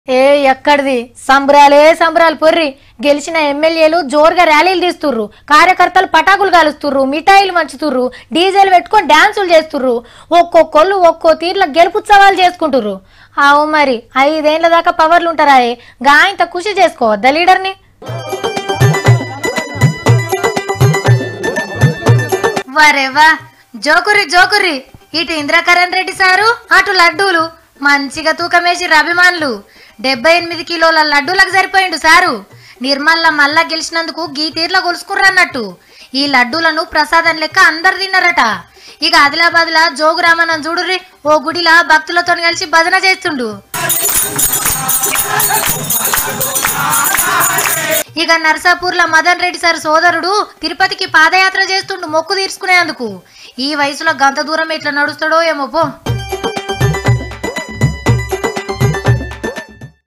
ఏ ఎక్కడిది సంబరాలే సంబరాలు పొర్రి గెలిచిన ఎమ్మెల్యేలు జోరుగా ర్యాలీలు తీస్తుర్రు కార్యకర్తలు పటాకులు కాలుస్తుర్రు మిఠాయిలు మంచుతుర్రు డీజేలు పెట్టుకొని డాన్సులు చేస్తుర్రు ఒక్కొక్కళ్ళు ఒక్కో తీర్ల గెలుపుత్సవాలు చేసుకుంటుర్రు అవు మరి ఐదేళ్ల దాకా పవర్లు ఉంటారాయే గాయంత ఖుషి చేసుకోవద్దా లీడర్ని వరేవా జోకుర్రి జోకుర్రి ఇటు ఇంద్రకరణ్ రెడ్డి సారు అటు లడ్డూలు మంచిగా తూకమేసి అభిమానులు డెబ్బై ఎనిమిది కిలోల లడ్డూలకు సరిపోయిండు సారు నిర్మల్ల మళ్ళా గెలిచినందుకు గీ తీర్ల గొలుసుకుర్రన్నట్టు ఈ లడ్డూలను ప్రసాదం లెక్క అందరు తిన్నారట ఇక ఆదిలాబాద్ లా జోగు రామన్న చూడుర్రి ఓ గుడిలా భక్తులతో కలిసి భజన చేస్తుండు ఇక నర్సాపూర్ల మదన్ రెడ్డి సార్ సోదరుడు తిరుపతికి పాదయాత్ర చేస్తుండు మొక్కు తీర్చుకునేందుకు ఈ వయసులో గంత దూరం ఎట్లా నడుస్తాడో ఏమో పో